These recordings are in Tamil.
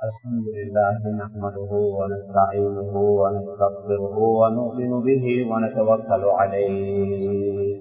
الحمد لله نحمده ونستعينه ونستغفره ونؤمن به ونتوكل عليه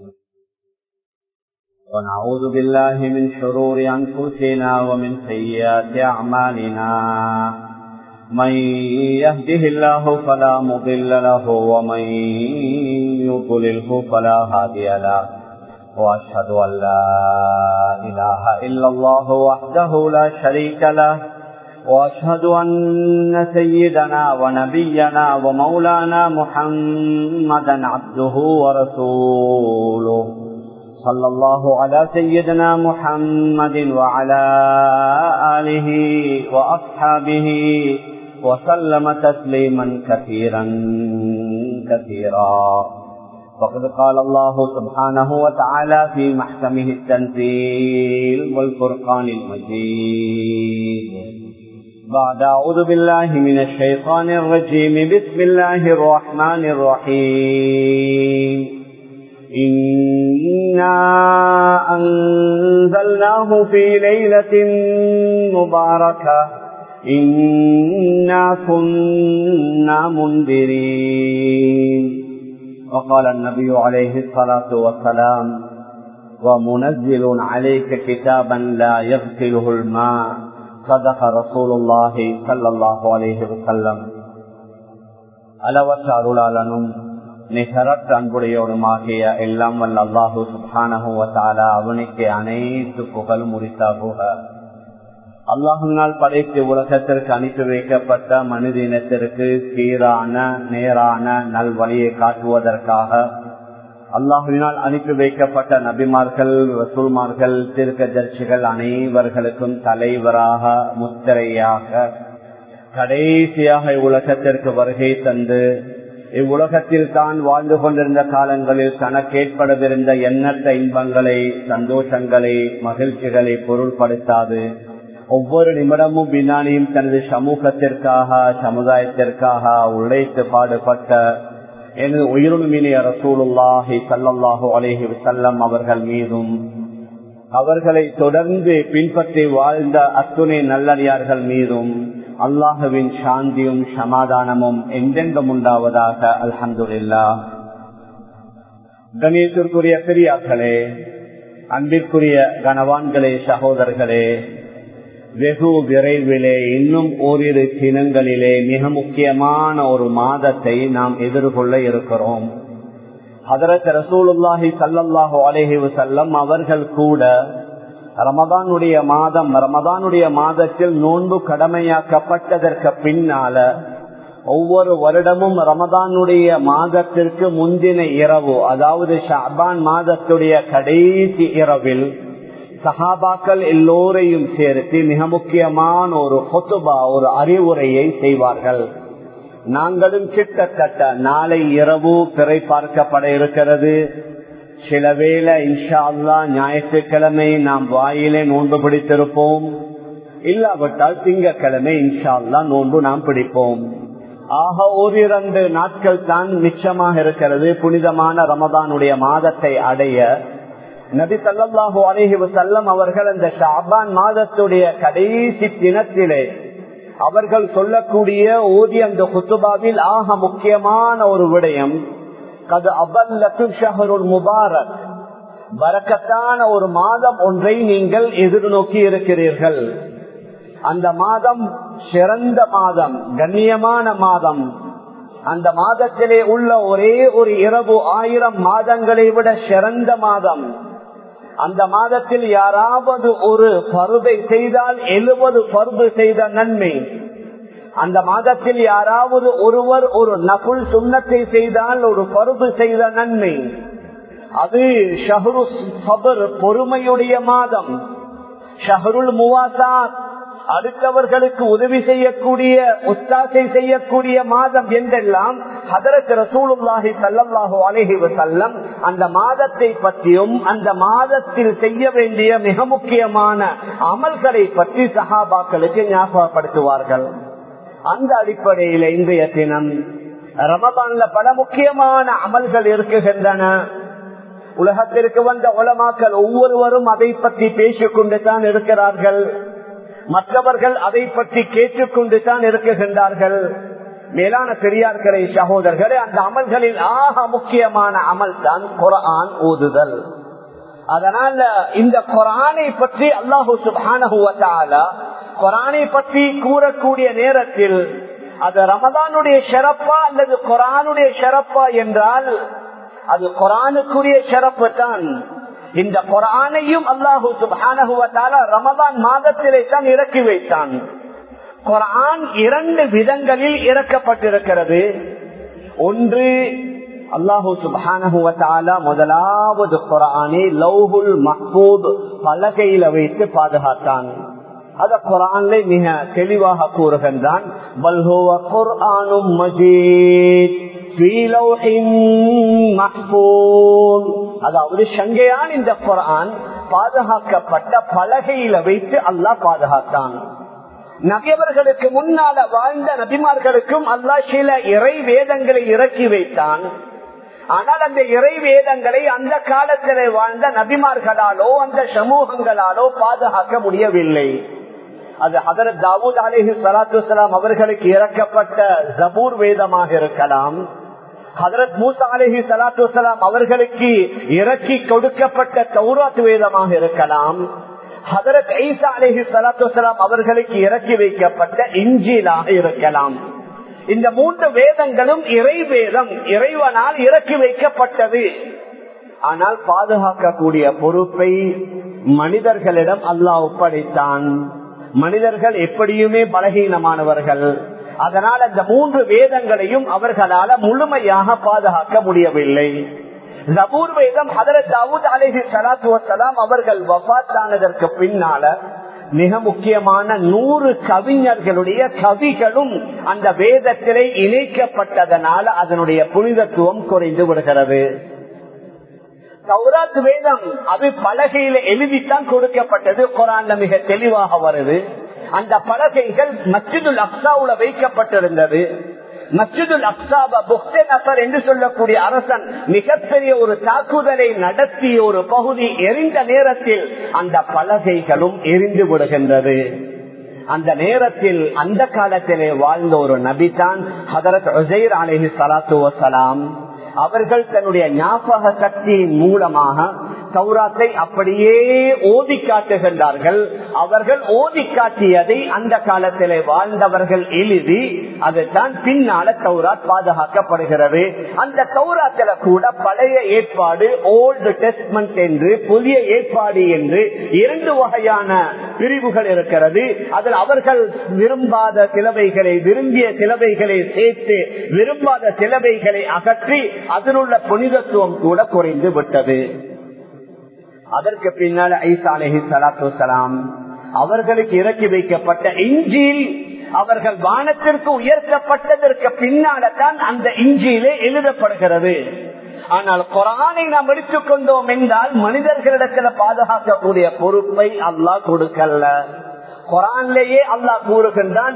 ونعوذ بالله من شرور أنفسنا ومن سيئات أعمالنا من يهده الله فلا مضل له ومن يضلله فلا هادي له وأشهد أن لا إله إلا الله وحده لا شريك له وأشهد أن سيدنا ونبينا ومولانا محمدا عبده ورسوله صلى الله على سيدنا محمد وعلى آله وأصحابه وسلم تسليما كثيرا كثيرا وقد قال الله سبحانه وتعالى في محكمه التنزيل والفرقان المجيد بعد أعوذ بالله من الشيطان الرجيم بسم الله الرحمن الرحيم إنا أنزلناه في ليلة مباركة إنا كنا منذرين وقال النبي عليه الصلاة والسلام ومنزل عليك كتابا لا يغفله الماء صدق رسول الله صلى الله عليه وسلم அளவற்ற அருளாளனும் நிகரற்ற அன்புடையோடுமாகிய எல்லாம் வல்ல அல்லாஹூ சுபானகுவத்தாலா அவனுக்கு அனைத்து புகழ் முறித்தாகுக அல்லாஹுனால் படைத்து உலகத்திற்கு அனுப்பி வைக்கப்பட்ட மனித இனத்திற்கு சீரான நேரான நல்வழியை காட்டுவதற்காக அல்லாஹுவினால் அனுப்பி வைக்கப்பட்ட நபிமார்கள் ரசூல்மார்கள் திருக்கதர்ச்சிகள் அனைவர்களுக்கும் தலைவராக முத்திரையாக கடைசியாக உலகத்திற்கு வருகை தந்து இவ்வுலகத்தில் தான் வாழ்ந்து கொண்டிருந்த காலங்களில் தனக்கு ஏற்படவிருந்த எண்ணற்ற இன்பங்களை சந்தோஷங்களை மகிழ்ச்சிகளை பொருள்படுத்தாது ஒவ்வொரு நிமிடமும் பின்னாடியும் தனது சமூகத்திற்காக சமுதாயத்திற்காக உழைத்து பாடுபட்ட எனது உயிருமினிய ரசூலுல்லாஹி சல்லாஹூ அலேஹி வசல்லம் அவர்கள் மீதும் அவர்களை தொடர்ந்து பின்பற்றி வாழ்ந்த அத்துணை நல்லடியார்கள் மீதும் அல்லாஹுவின் சாந்தியும் சமாதானமும் எங்கெங்கும் உண்டாவதாக அல்ஹந்துல்லா கணேசத்திற்குரிய பெரியார்களே அன்பிற்குரிய கனவான்களே சகோதரர்களே வெகு விரைவிலே இன்னும் ஓரிரு தினங்களிலே மிக முக்கியமான ஒரு மாதத்தை நாம் எதிர்கொள்ள இருக்கிறோம் அதரத் ரசூலுல்லாஹி சல்லல்லாஹு அலேஹி வசல்லம் அவர்கள் கூட ரமதானுடைய மாதம் ரமதானுடைய மாதத்தில் நோன்பு கடமையாக்கப்பட்டதற்கு பின்னால ஒவ்வொரு வருடமும் ரமதானுடைய மாதத்திற்கு முந்தின இரவு அதாவது ஷாபான் மாதத்துடைய கடைசி இரவில் சஹாபாக்கள் எல்லோரையும் சேர்த்து மிக முக்கியமான ஒரு கொத்துபா ஒரு அறிவுரையை செய்வார்கள் நாங்களும் கிட்டத்தட்ட நாளை இரவு பிறை பார்க்கப்பட இருக்கிறது சில வேளை இன்ஷா அல்லா ஞாயிற்றுக்கிழமை நாம் வாயிலே நோன்பு பிடித்திருப்போம் இல்லாவிட்டால் திங்கக்கிழமை இன்ஷா அல்லா நோன்பு நாம் பிடிப்போம் ஆக ஓரிரண்டு நாட்கள் தான் மிச்சமாக இருக்கிறது புனிதமான ரமதானுடைய மாதத்தை அடைய நபி சல்லாஹூ அலஹி வசல்லம் அவர்கள் அந்த ஷாபான் மாதத்துடைய கடைசி தினத்திலே அவர்கள் சொல்லக்கூடிய ஓதி அந்த குத்துபாவில் ஆக முக்கியமான ஒரு விடயம் கது அபல்லத்து ஷஹருல் முபாரக் வரக்கத்தான ஒரு மாதம் ஒன்றை நீங்கள் எதிர்நோக்கி இருக்கிறீர்கள் அந்த மாதம் சிறந்த மாதம் கண்ணியமான மாதம் அந்த மாதத்திலே உள்ள ஒரே ஒரு இரவு ஆயிரம் மாதங்களை விட சிறந்த மாதம் அந்த மாதத்தில் யாராவது ஒரு பருதை செய்தால் எழுபது பருது செய்த நன்மை அந்த மாதத்தில் யாராவது ஒருவர் ஒரு நகுல் சுண்ணத்தை செய்தால் ஒரு பருது செய்த நன்மை அது ஷஹரு சபர் பொறுமையுடைய மாதம் ஷஹருல் முவாசாத் அடுத்தவர்களுக்கு உதவி செய்யக்கூடிய உத்தாசை செய்யக்கூடிய மாதம் என்றெல்லாம் ஹதரத் ரசூலுல்லாஹி சல்லாஹு அலஹி வசல்லம் அந்த மாதத்தை பற்றியும் அந்த மாதத்தில் செய்ய வேண்டிய மிக முக்கியமான அமல்களை பற்றி சஹாபாக்களுக்கு ஞாபகப்படுத்துவார்கள் அந்த அடிப்படையில் இன்றைய தினம் ரமபான்ல பல முக்கியமான அமல்கள் இருக்குகின்றன உலகத்திற்கு வந்த உலமாக்கள் ஒவ்வொருவரும் அதை பற்றி பேசிக் கொண்டு தான் இருக்கிறார்கள் மற்றவர்கள் அதை பற்றி கேட்டுக்கொண்டு தான் இருக்குகின்றார்கள் மேலான பெரியார்களே சகோதரர்களே அந்த அமல்களில் ஆக முக்கியமான அமல் தான் குரான் ஓதுதல் அதனால இந்த குரானை பற்றி அல்லாஹூ சுபான குரானை பற்றி கூறக்கூடிய நேரத்தில் அது ரமதானுடைய ஷரப்பா அல்லது குரானுடைய ஷரப்பா என்றால் அது குரானுக்குரிய ஷரப்பு தான் இந்த குரானையும் அல்லாஹூ சுபான ரமதான் மாதத்திலே தான் இறக்கி வைத்தான் குரான் இரண்டு விதங்களில் இறக்கப்பட்டிருக்கிறது ஒன்று அல்லாஹூ சுபான முதலாவது குரானை லவ்ஹுல் மஹூத் பலகையில வைத்து பாதுகாத்தான் அத குரான்ல மிக தெளிவாக கூறுகின்றான் பல்ஹுவ குர்ஆனும் மஜீத் அதாவது சங்கையான் இந்த குரான் பாதுகாக்கப்பட்ட பலகையில வைத்து அல்லாஹ் பாதுகாத்தான் நபியவர்களுக்கு முன்னால வாழ்ந்த நபிமார்களுக்கும் அல்லாஹ் சில இறை வேதங்களை இறக்கி வைத்தான் ஆனால் அந்த இறை வேதங்களை அந்த காலத்திலே வாழ்ந்த நபிமார்களாலோ அந்த சமூகங்களாலோ பாதுகாக்க முடியவில்லை அது ஹதரத் தாவூத் அலிஹி சலாத்து அவர்களுக்கு இறக்கப்பட்ட ஜபூர் வேதமாக இருக்கலாம் ஹதரத் மூசா அலிஹி சலாத்து வலாம் அவர்களுக்கு இறக்கி கொடுக்கப்பட்ட தௌராத் வேதமாக இருக்கலாம் ஹதரத் ஐசா அலிஹி சலாத்து வலாம் அவர்களுக்கு இறக்கி வைக்கப்பட்ட இஞ்சிலாக இருக்கலாம் இந்த மூன்று வேதங்களும் இறை வேதம் இறைவனால் இறக்கி வைக்கப்பட்டது ஆனால் பாதுகாக்கக்கூடிய பொறுப்பை மனிதர்களிடம் அல்லாஹ் ஒப்படைத்தான் மனிதர்கள் எப்படியுமே பலகீனமானவர்கள் அதனால் அந்த மூன்று வேதங்களையும் அவர்களால முழுமையாக பாதுகாக்க முடியவில்லை ஜபூர் வேதம் ஹதரத் தாவூத் அலிஹி சலாத்து வசலாம் அவர்கள் வபாத்தானதற்கு பின்னால மிக முக்கியமான நூறு கவிஞர்களுடைய கவிகளும் அந்த வேதத்திலே இணைக்கப்பட்டதனால அதனுடைய புனிதத்துவம் குறைந்து விடுகிறது சௌராத் வேதம் அது பலகையில எழுதித்தான் கொடுக்கப்பட்டது குரான்ல மிக தெளிவாக வருது அந்த பலகைகள் மஸ்ஜிதுல் அப்சாவுல வைக்கப்பட்டிருந்தது மஸ்ஜிதுல் அப்சாபா புக்தே நபர் என்று சொல்லக்கூடிய அரசன் மிகப்பெரிய ஒரு தாக்குதலை நடத்திய ஒரு பகுதி எரிந்த நேரத்தில் அந்த பலகைகளும் எரிந்து விடுகின்றது அந்த நேரத்தில் அந்த காலத்திலே வாழ்ந்த ஒரு நபிதான் ஹதரத் உசைர் அலஹி சலாத்து வசலாம் அவர்கள் தன்னுடைய ஞாபக சக்தியின் மூலமாக சௌராத்தை அப்படியே ஓதி காட்டுகின்றார்கள் அவர்கள் ஓதி காட்டியதை அந்த காலத்திலே வாழ்ந்தவர்கள் எழுதி அதுதான் பின்னால சௌராத் பாதுகாக்கப்படுகிறது அந்த சௌராத்தில கூட பழைய ஏற்பாடு ஓல்டு டெஸ்ட்மெண்ட் என்று புதிய ஏற்பாடு என்று இரண்டு வகையான பிரிவுகள் இருக்கிறது அதில் அவர்கள் விரும்பாத சிலவைகளை விரும்பிய சிலவைகளை சேர்த்து விரும்பாத சிலவைகளை அகற்றி அதனுள்ள புனிதத்துவம் கூட குறைந்து விட்டது அதற்கு பின்னால் ஐசா அலஹி சலாத்து வலாம் அவர்களுக்கு இறக்கி வைக்கப்பட்ட இஞ்சில் அவர்கள் வானத்திற்கு உயர்த்தப்பட்டதற்கு பின்னால்தான் அந்த இஞ்சியிலே எழுதப்படுகிறது ஆனால் குரானை நாம் எடுத்துக் கொண்டோம் என்றால் மனிதர்களிடத்தில் பாதுகாக்கக்கூடிய பொறுப்பை அல்லாஹ் கொடுக்கல குரான்லேயே அல்லாஹ் கூறுகின்றான்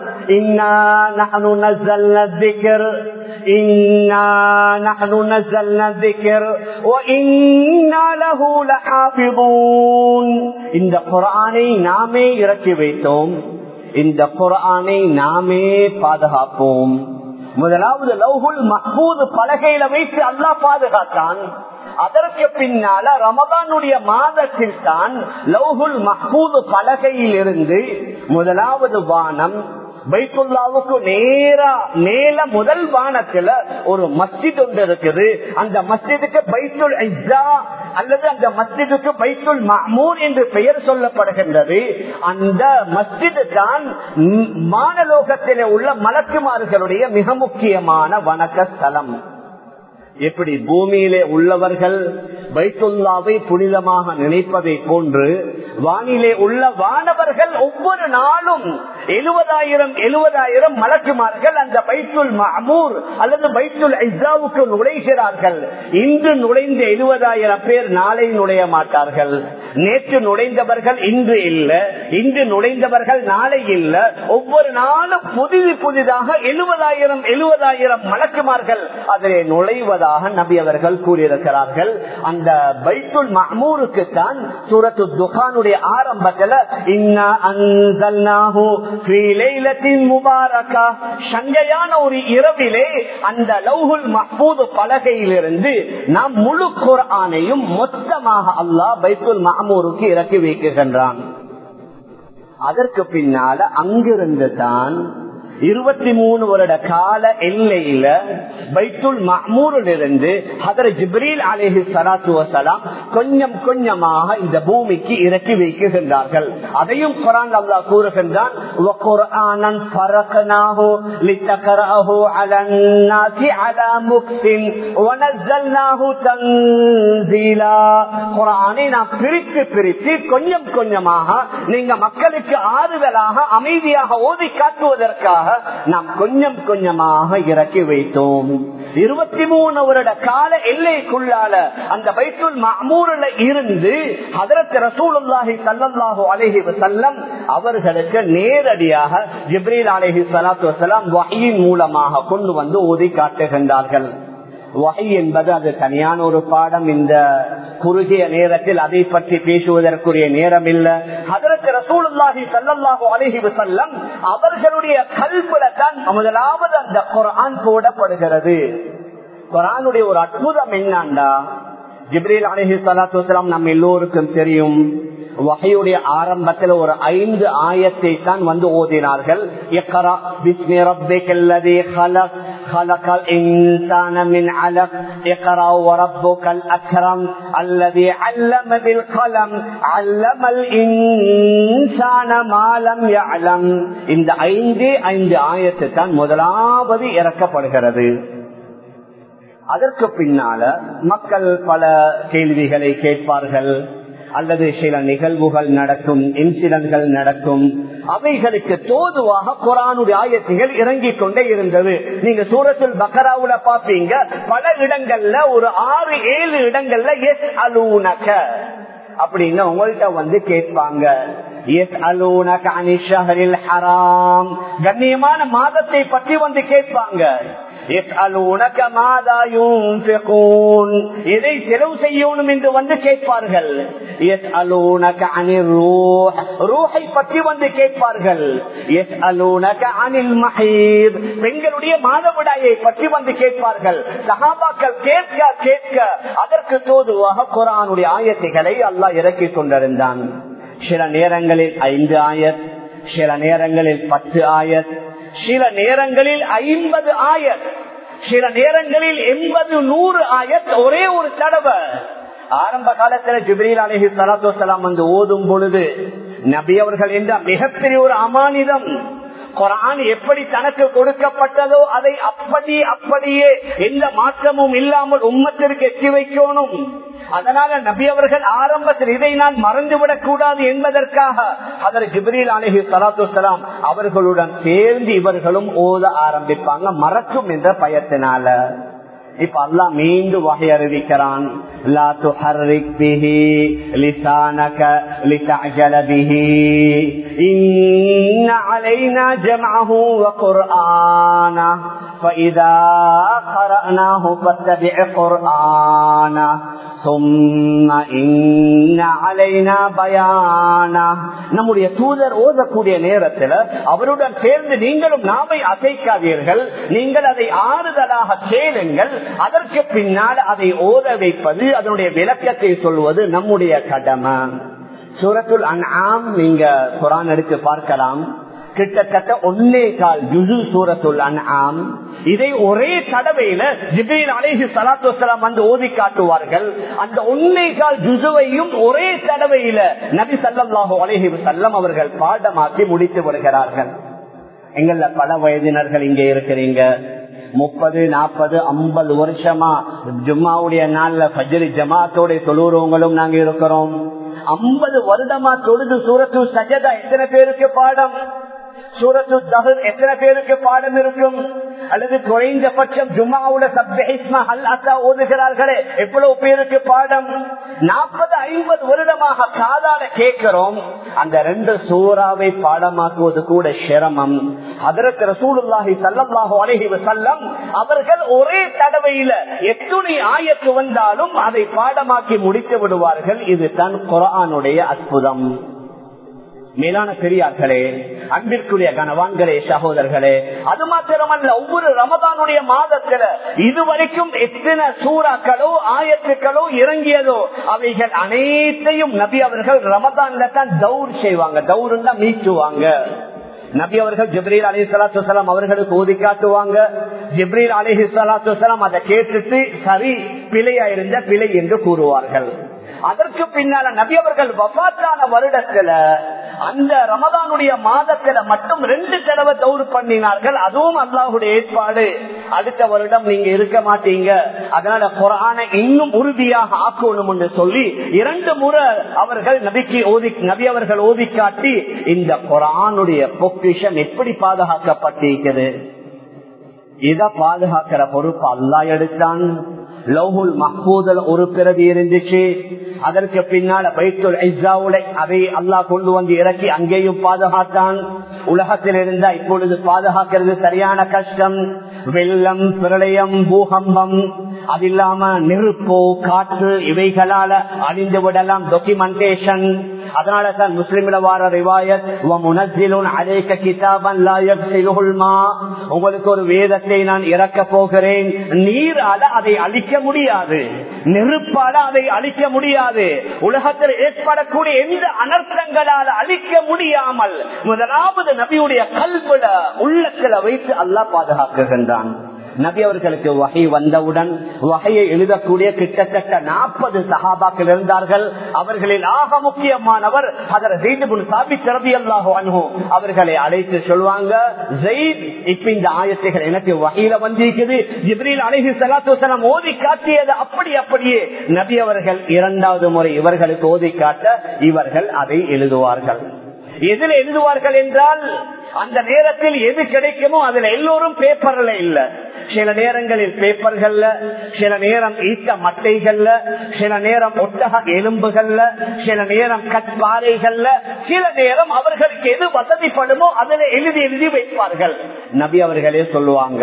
இந்த குரானை நாமே இறக்கி வைத்தோம் இந்த குரானை நாமே பாதுகாப்போம் முதலாவது லவ்ஹுல் மஹூது பலகையில வைத்து அல்லாஹ் பாதுகாத்தான் அதற்கு பின்னால ரமதானுடைய மாதத்தில் தான் லவ்ஹுல் மஹூது பலகையில் இருந்து முதலாவது வானம் பைத்துல்லாவுக்கு நேரா மேல முதல் வானத்துல ஒரு மஸ்ஜித் ஒன்று இருக்குது அந்த மஸ்ஜிதுக்கு பைத்துல் ஐசா அல்லது அந்த மஸ்ஜிதுக்கு பைத்துல் மஹமூர் என்று பெயர் சொல்லப்படுகின்றது அந்த மஸ்ஜித் தான் மானலோகத்திலே உள்ள மலக்குமார்களுடைய மிக முக்கியமான வணக்க ஸ்தலம் எப்படி பூமியிலே உள்ளவர்கள் பைத்துல்லாவை புனிதமாக நினைப்பதை போன்று வானிலே உள்ள வானவர்கள் ஒவ்வொரு நாளும் எழுபதாயிரம் எழுபதாயிரம் மலக்குமார்கள் அந்த பைத்துல் மஹமூர் அல்லது பைத்துல் ஐசாவுக்கு நுழைகிறார்கள் இன்று நுழைந்த எழுபதாயிரம் பேர் நாளை நுழைய மாட்டார்கள் நேற்று நுழைந்தவர்கள் இன்று இல்ல இன்று நுழைந்தவர்கள் நாளை இல்ல ஒவ்வொரு நாளும் புதிது புதிதாக எழுபதாயிரம் எழுபதாயிரம் மலக்குமார்கள் அதிலே நுழைவதாக நபி அவர்கள் கூறியிருக்கிறார்கள் அந்த பைத்துல் மஹமூருக்கு தான் சூரத்து துகானுடைய ஆரம்பத்தில் இன்னா அன்சல்நாஹு ஃபீ லைலத்தின் முபாரகா சங்கையான ஒரு இரவிலே அந்த லௌஹுல் மஹ்பூத் பலகையிலிருந்து நாம் முழு குர்ஆனையும் மொத்தமாக அல்லாஹ் பைத்துல் மஹமூருக்கு இறக்கி வைக்கின்றான் அதற்கு பின்னால அங்கிருந்து தான் இருபத்தி மூணு வருட கால எல்லையில பைத்துல் மஹமூரில் இருந்து ஹதர் ஜிப்ரீல் அலேஹி சலாத்து வசலாம் கொஞ்சம் கொஞ்சமாக இந்த பூமிக்கு இறக்கி வைக்கின்றார்கள் அதையும் குரான் அல்லா கூறுகின்றான் பிரித்து பிரித்து கொஞ்சம் கொஞ்சமாக நீங்க மக்களுக்கு ஆறுதலாக அமைதியாக ஓதி காட்டுவதற்காக நாம் கொஞ்சம் கொஞ்சமாக இறக்கி வைத்தோம் இருபத்தி மூணு வருட கால எல்லைக்குள்ளால அந்த பைத்துல் மாமூரில் இருந்து அதற்கு ரசூலுல்லாஹி சல்லாஹு அலஹி வசல்லம் அவர்களுக்கு நேரடியாக ஜிப்ரீல் அலஹி சலாத்து வசலாம் வகையின் மூலமாக கொண்டு வந்து ஓதி காட்டுகின்றார்கள் வகை என்பது அது தனியான ஒரு பாடம் இந்த குறுகிய நேரத்தில் அதை பற்றி பேசுவதற்குரிய நேரம் இல்ல அதற்கு ரசூலுல்லாஹி சல்லாஹூ அலஹி வசல்லம் அவர்களுடைய கல்புல தான் முதலாவது அந்த குரான் போடப்படுகிறது குரானுடைய ஒரு அற்புதம் என்னண்டா ஜிப்ரீல் அலஹி சலாத்து வசலாம் நம்ம எல்லோருக்கும் தெரியும் வகையுடைய ஆரம்பத்தில் ஒரு ஐந்து ஆயத்தை தான் வந்து ஓதினார்கள் خلق الإنسان من علق اقرأ وربك الأكرم الذي علم بالقلم علم الإنسان ما لم يعلم இந்த ஐந்து ஐந்து ஆயத்தை தான் முதலாவது இறக்கப்படுகிறது அதற்கு பின்னால மக்கள் பல கேள்விகளை கேட்பார்கள் அல்லது சில நிகழ்வுகள் நடக்கும் இன்சிடென்ட்கள் நடக்கும் அவைகளுக்கு தோதுவாக குரானுடைய ஆயத்துகள் இறங்கிக் கொண்டே இருந்தது நீங்க சூரத்தில் பக்கராவுல பாப்பீங்க பல இடங்கள்ல ஒரு ஆறு ஏழு இடங்கள்ல எஸ் அலூனக அப்படின்னு உங்கள்கிட்ட வந்து கேட்பாங்க கண்ணியமான மாதத்தை பற்றி வந்து கேட்பாங்க எதை செலவு செய்யணும் என்று வந்து கேட்பார்கள் பற்றி வந்து கேட்பார்கள் பெண்களுடைய மாதவிடாயை பற்றி வந்து கேட்பார்கள் சகாபாக்கள் கேட்க கேட்க அதற்கு தோதுவாக குரானுடைய ஆயத்தைகளை அல்லாஹ் இறக்கிக் கொண்டிருந்தான் சில நேரங்களில் ஐந்து ஆயத் சில நேரங்களில் பத்து ஆயத் சில நேரங்களில் ஐம்பது ஆயத் சில நேரங்களில் எண்பது நூறு ஆயத் ஒரே ஒரு தடவை ஆரம்ப காலத்துல ஜிப்ரீல் அலஹி சலாத்து வலாம் வந்து ஓதும் பொழுது நபி அவர்கள் என்ற மிகப்பெரிய ஒரு அமானிதம் குரான் எப்படி தனக்கு கொடுக்கப்பட்டதோ அதை அப்படி அப்படியே எந்த மாற்றமும் இல்லாமல் உம்மத்திற்கு எட்டி வைக்கணும் அதனால நபி அவர்கள் ஆரம்பத்தில் இதை நான் மறந்துவிடக் கூடாது என்பதற்காக அதற்கு ஜிப்ரீல் அலஹி சலாத்து வலாம் அவர்களுடன் சேர்ந்து இவர்களும் ஓத ஆரம்பிப்பாங்க மறக்கும் என்ற பயத்தினால இப்ப அல்லா மீண்டும் வகை அறிவிக்கிறான் لا تحرك به لسانك لتعجل به إن علينا جمعه وقرآنه فإذا قرأناه فاتبع قرآنه ثم إن علينا بيانه நம்முடைய தூதர் ஓதக்கூடிய நேரத்தில் அவருடன் சேர்ந்து நீங்களும் நாமை அசைக்காதீர்கள் நீங்கள் அதை ஆறுதலாக சேருங்கள் அதற்கு பின்னால் அதை ஓத வைப்பது அதனுடைய விளக்கத்தை சொல்வது நம்முடைய கடமை சூரத்துல் அன்ஆம் நீங்க குரான் எடுத்து பார்க்கலாம் கிட்டத்தட்ட ஒன்னே கால் ஜுசு சூரத்துல் அன்ஆம் இதை ஒரே தடவையில ஜிபிரில் அலேஹி சலாத்து வலாம் வந்து ஓதி காட்டுவார்கள் அந்த ஒன்னே கால் ஜுசுவையும் ஒரே தடவையில நபி சல்லாஹூ அலேஹி சல்லம் அவர்கள் பாடமாக்கி முடித்து வருகிறார்கள் எங்கள்ல பல வயதினர்கள் இங்கே இருக்கிறீங்க முப்பது நாற்பது ஐம்பது வருஷமா ஜும்மாவுடைய நாள்ல பஜ்ரி ஜமாத்தோட தொழுறவங்களும் நாங்க இருக்கிறோம் ஐம்பது வருடமா தொழுது சூரத்து சஜதா எத்தனை பேருக்கு பாடம் சூரத்து தஹர் எத்தனை பேருக்கு பாடம் இருக்கும் அல்லது குறைந்தபட்சம் ஜுமாவுல சப்தா அல் அசா ஓதுகிறார்களே எவ்வளவு பேருக்கு பாடம் நாற்பது ஐம்பது வருடமாக காதால கேட்கிறோம் அந்த ரெண்டு சூறாவை பாடமாக்குவது கூட சிரமம் அதற்கு ரசூலுல்லாஹி சல்லல்லாஹு அலைஹி வஸல்லம் அவர்கள் ஒரே தடவையில எத்துணை ஆயத்து வந்தாலும் அதை பாடமாக்கி முடித்து விடுவார்கள் இதுதான் குரானுடைய அற்புதம் மேலான பெரியார்களே அன்பிற்குரிய கனவான்களே சகோதரர்களே அது மாத்திரமல்ல ஒவ்வொரு ரமதானுடைய மாதத்துல இதுவரைக்கும் எத்தனை சூறாக்களோ ஆயத்துக்களோ இறங்கியதோ அவைகள் அனைத்தையும் நபி அவர்கள் ரமதான்ல தான் தௌர் செய்வாங்க தௌருன்னா மீச்சுவாங்க நபி அவர்கள் ஜிப்ரீல் அலி சலாத்து வலாம் அவர்களுக்கு ஓதி காட்டுவாங்க ஜிப்ரீல் அலிஹி சலாத்து வலாம் அதை கேட்டுட்டு சரி பிழையா இருந்த பிழை என்று கூறுவார்கள் அதற்கு பின்னால நபி அவர்கள் வபாத்தான வருடத்துல அந்த ரமதானுடைய மாதத்துல மட்டும் ரெண்டு தடவை தௌறு பண்ணினார்கள் அதுவும் அல்லாஹுடைய ஏற்பாடு அடுத்த வருடம் நீங்க இருக்க மாட்டீங்க அதனால குரான இன்னும் உறுதியாக ஆக்கணும் என்று சொல்லி இரண்டு முறை அவர்கள் நபிக்கு ஓதி நபி அவர்கள் ஓதி காட்டி இந்த குரானுடைய பொக்கிஷம் எப்படி பாதுகாக்கப்பட்டிருக்கிறது இத பாதுகாக்கிற பொறுப்பு அல்லா எடுத்தான் லவ்ஹுல் மஹூதல் ஒரு பிறவி இருந்துச்சு அதற்கு பின்னால பைத்துல் ஐசாவுலை அதை அல்லாஹ் கொண்டு வந்து இறக்கி அங்கேயும் பாதுகாத்தான் உலகத்தில் இருந்தா இப்பொழுது பாதுகாக்கிறது சரியான கஷ்டம் வெள்ளம் பிரளயம் பூகம்பம் அது இல்லாம நெருப்போ காற்று இவைகளால அழிந்து விடலாம் டாக்குமெண்டேஷன் அதனால தான் முஸ்லிம்ல வார ரிவாயத் அலேக்க கிதாபன் உங்களுக்கு ஒரு வேதத்தை நான் இறக்க போகிறேன் நீரால அதை அழிக்க முடியாது நெருப்பால அதை அழிக்க முடியாது உலகத்தில் ஏற்படக்கூடிய எந்த அனர்த்தங்களால் அழிக்க முடியாமல் முதலாவது நபியுடைய கல்வில உள்ளத்துல வைத்து அல்லாஹ் பாதுகாக்குகின்றான் நபி அவர்களுக்கு வகை வந்தவுடன் வகையை எழுதக்கூடிய கிட்டத்தட்ட நாற்பது சகாபாக்கள் இருந்தார்கள் அவர்களில் ஆக முக்கியமானவர் அதர் சாபி திறவி அல்லாஹோ அனுகு அவர்களை அழைத்து சொல்லுவாங்க ஜெயித் இப்ப இந்த ஆயத்தைகள் எனக்கு வகையில வந்திருக்குது ஜிப்ரீல் அழகி சலாத்து ஓதி காட்டியது அப்படி அப்படியே நபி அவர்கள் இரண்டாவது முறை இவர்களுக்கு ஓதி காட்ட இவர்கள் அதை எழுதுவார்கள் எதில் எழுதுவார்கள் என்றால் அந்த நேரத்தில் எது கிடைக்குமோ அதுல எல்லோரும் பேப்பர்ல இல்ல சில நேரங்களில் பேப்பர்கள்ல சில நேரம் ஈட்ட மட்டைகள்ல சில நேரம் ஒட்டக எலும்புகள்ல சில நேரம் கட்பாறைகள்ல சில நேரம் அவர்களுக்கு எது வசதிப்படுமோ அதுல எழுதி எழுதி வைப்பார்கள் நபி அவர்களே சொல்லுவாங்க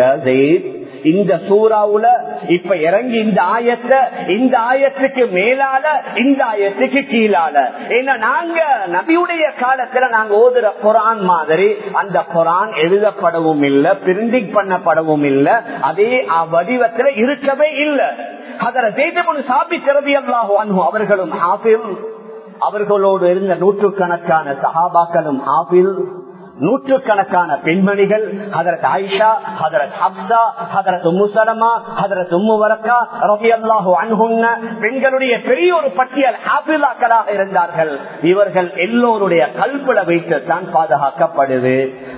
இந்த சூறாவுல இப்ப இறங்கி இந்த ஆயத்தை இந்த ஆயத்துக்கு மேலால இந்த ஆயத்துக்கு கீழால ஏன்னா நாங்க நபியுடைய காலத்துல நாங்க ஓதுற குரான் மாதிரி அந்த குரான் எழுதப்படவும் இல்லை பிரிண்டிங் பண்ணப்படவும் இல்லை அதே வடிவத்துல இருக்கவே இல்லை அதர செய்தமுன் சாபி திறவி அல்லாஹோ அவர்களும் ஆபில் அவர்களோடு இருந்த நூற்றுக்கணக்கான சஹாபாக்களும் ஆபில் நூற்றுக்கணக்கான பெண்மணிகள் ஹதரத் ஆயிஷா ஹதரத் ஹப்சா ஹதரத் உம்மு சலமா ஹதரத் உம்மு வரக்கா ரவி அல்லாஹு அன்ஹுன்ன பெண்களுடைய பெரிய ஒரு பட்டியல் ஹாபிலாக்களாக இருந்தார்கள் இவர்கள் எல்லோருடைய கல்புல வைத்து தான் பாதுகாக்கப்படுது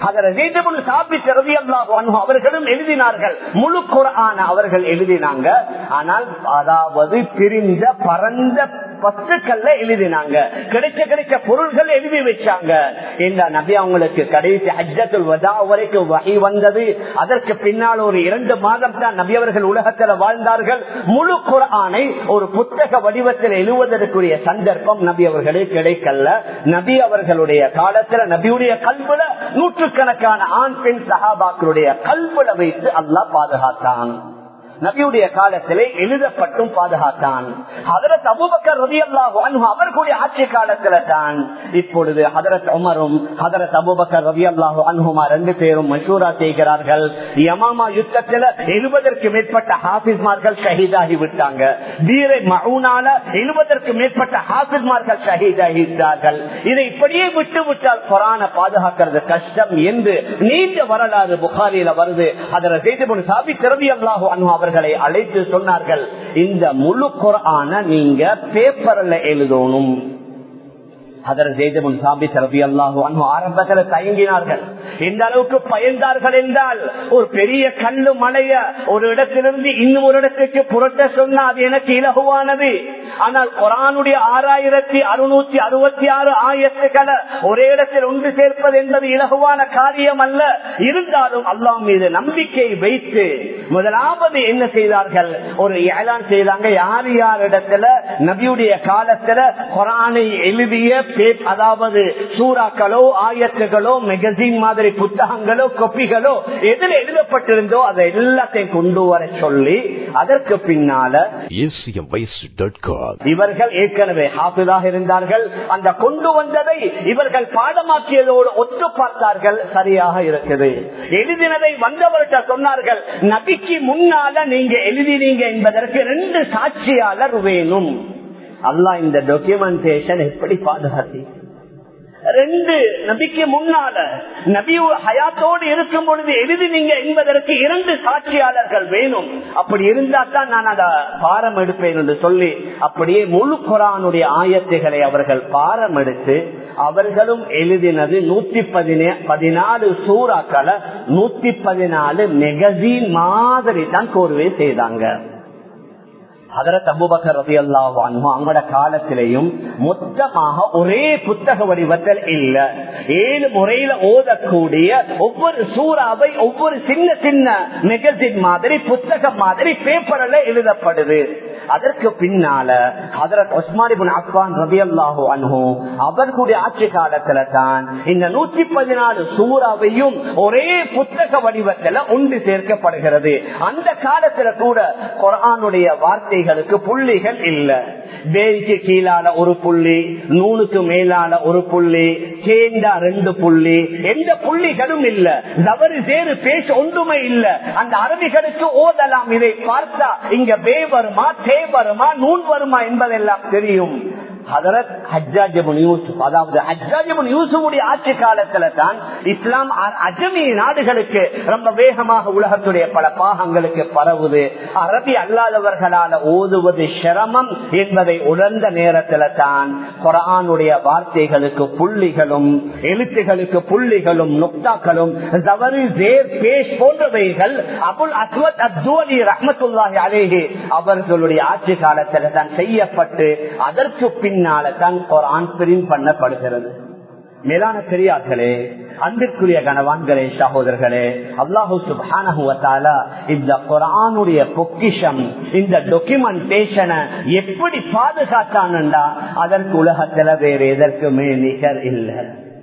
அவர்களும் எழுதினார்கள் முழு குரான அவர்கள் எழுதினாங்க ஆனால் அதாவது பிரிந்த பரந்த பத்துக்கள்ல எழுதினாங்க கிடைச்ச கிடைச்ச பொருள்கள் எழுதி வச்சாங்க இந்த நபி அவங்களுக்கு கடைசி ஹஜ்ஜத்துல் வதா வரைக்கும் வகை வந்தது அதற்கு பின்னால் ஒரு இரண்டு மாதம் தான் நபி அவர்கள் உலகத்தில் வாழ்ந்தார்கள் முழு குரானை ஒரு புத்தக வடிவத்தில் எழுவதற்குரிய சந்தர்ப்பம் நபி அவர்களே கிடைக்கல நபி அவர்களுடைய காலத்துல நபியுடைய கல்வில நூற்றுக்கணக்கான ஆண் பெண் சகாபாக்களுடைய கல்வில வைத்து அல்லாஹ் பாதுகாத்தான் நபியுடைய காலத்திலே எழுதப்பட்டும் பாதுகாத்தான் ஹதரத் அபுபக்கர் ரவி அல்லாஹு அவர்களுடைய ஆட்சி காலத்துல தான் இப்பொழுது ஹதரத் உமரும் ஹதரத் அபுபக்கர் ரவி அல்லாஹு அன்ஹுமா ரெண்டு பேரும் மஷூரா செய்கிறார்கள் யமாமா யுத்தத்துல எழுபதற்கு மேற்பட்ட ஹாபிஸ்மார்கள் ஷஹீதாகி விட்டாங்க வீரை மவுனால எழுபதற்கு மேற்பட்ட ஹாபிஸ்மார்கள் ஷஹீதாகிவிட்டார்கள் இதை இப்படியே விட்டு விட்டால் கொரான பாதுகாக்கிறது கஷ்டம் என்று நீண்ட வரலாறு புகாரியில வருது அதில் செய்து சாபி திறவி அல்லாஹு அன்ஹு அவர்களை அழைத்து சொன்னார்கள் இந்த முழு குரான நீங்க பேப்பர்ல எழுதணும் ஆரம்பத்தில் தயங்கினார்கள் எந்த அளவுக்கு பயந்தார்கள் என்றால் ஒரு பெரிய கல்லு மலைய ஒரு இடத்திலிருந்து இன்னும் ஒரு இடத்துக்கு புரட்ட சொன்னா அது எனக்கு இலகுவானது ஆனால் குரானுடைய ஆறாயிரத்தி அறுநூத்தி அறுபத்தி ஆறு ஆயிரத்துக்களை ஒரே இடத்தில் ஒன்று சேர்ப்பது என்பது இலகுவான காரியம் அல்ல இருந்தாலும் அல்லாஹ் மீது நம்பிக்கை வைத்து முதலாவது என்ன செய்தார்கள் ஒரு ஏலான் செய்தாங்க யார் யார் இடத்துல நபியுடைய காலத்துல குரானை எழுதிய அதாவது சூறாக்களோ ஆயத்துகளோ மெகசின் மாதிரி புத்தகங்களோ கொப்பிகளோ எதில் எழுதப்பட்டிருந்தோ அதை எல்லாத்தையும் கொண்டு வர சொல்லி அதற்கு பின்னால இவர்கள் ஏற்கனவே ஹாஃபிதாக இருந்தார்கள் அந்த கொண்டு வந்ததை இவர்கள் பாடமாக்கியதோடு ஒத்து பார்த்தார்கள் சரியாக இருக்குது எழுதினதை வந்தவர்கிட்ட சொன்னார்கள் நபிக்கு முன்னால நீங்க எழுதினீங்க என்பதற்கு ரெண்டு சாட்சியாளர் வேணும் அல்லாஹ் இந்த டாக்குமெண்டேஷன் எப்படி பாதுகாத்தி ரெண்டு நபிக்கு முன்னால நபி ஹயாத்தோடு இருக்கும் பொழுது எழுதினீங்க என்பதற்கு இரண்டு சாட்சியாளர்கள் வேணும் அப்படி இருந்தா தான் நான் அத பாரம் எடுப்பேன் என்று சொல்லி அப்படியே முழு குரானுடைய ஆயத்துகளை அவர்கள் பாரம் எடுத்து அவர்களும் எழுதினது நூத்தி பதினே பதினாலு சூறாக்களை நூத்தி பதினாலு மெகசின் மாதிரி தான் கோர்வே செய்தாங்க அதரத் அபுபக்கர் ரவி அல்லாஹ் அவங்களோட காலத்திலையும் மொத்தமாக ஒரே புத்தக வடிவத்தில் இல்ல ஏழு முறையில ஓதக்கூடிய ஒவ்வொரு சூறாவை ஒவ்வொரு சின்ன சின்ன மெகசின் மாதிரி புத்தகம் மாதிரி பேப்பர்ல எழுதப்படுது அதற்கு பின்னால அதரத் ஒஸ்மானிபின் அக்வான் ரவி அல்லாஹு அன்ஹோ அவர்களுடைய ஆட்சி காலத்துல தான் இந்த நூற்றி பதினாலு சூறாவையும் ஒரே புத்தக வடிவத்துல ஒன்று சேர்க்கப்படுகிறது அந்த காலத்துல கூட குரானுடைய வார்த்தைகளுக்கு புள்ளிகள் இல்ல பேய்க்கு கீழால ஒரு புள்ளி நூலுக்கு மேலான ஒரு புள்ளி சேந்தா ரெண்டு புள்ளி எந்த புள்ளிகளும் இல்ல தவறு சேரு பேச ஒன்றுமே இல்ல அந்த அரபிகளுக்கு ஓதலாம் இதை பார்த்தா இங்க பே வருமா தே வருமா நூல் வருமா என்பதெல்லாம் தெரியும் அதாவது ஆட்சி காலத்துல தான் இஸ்லாம் அஜமிய நாடுகளுக்கு ரொம்ப வேகமாக உலகத்துடைய பல பாகங்களுக்கு பரவுது அரபி அல்லாதவர்களால ஓதுவது சிரமம் என்பதை உணர்ந்த நேரத்துல தான் குரானுடைய வார்த்தைகளுக்கு புள்ளிகளும் எழுத்துகளுக்கு புள்ளிகளும் நுக்தாக்களும் தவறு ஜேர் பேஷ் போன்றவைகள் அபுல் அஸ்வத் அப்துவலி ரஹமத்துல்லாஹி அலேஹி அவர்களுடைய ஆட்சி காலத்துல தான் செய்யப்பட்டு அதற்கு பின்னால தான் குரான் பிரிண்ட் பண்ணப்படுகிறது மேலான பெரியார்களே அன்பிற்குரிய கணவான்களே சகோதரர்களே அல்லாஹூ சுபான இந்த குரானுடைய பொக்கிஷம் இந்த டாக்குமெண்டேஷனை எப்படி பாதுகாத்தான்டா அதற்கு உலகத்துல வேற எதற்குமே நிகர் இல்லை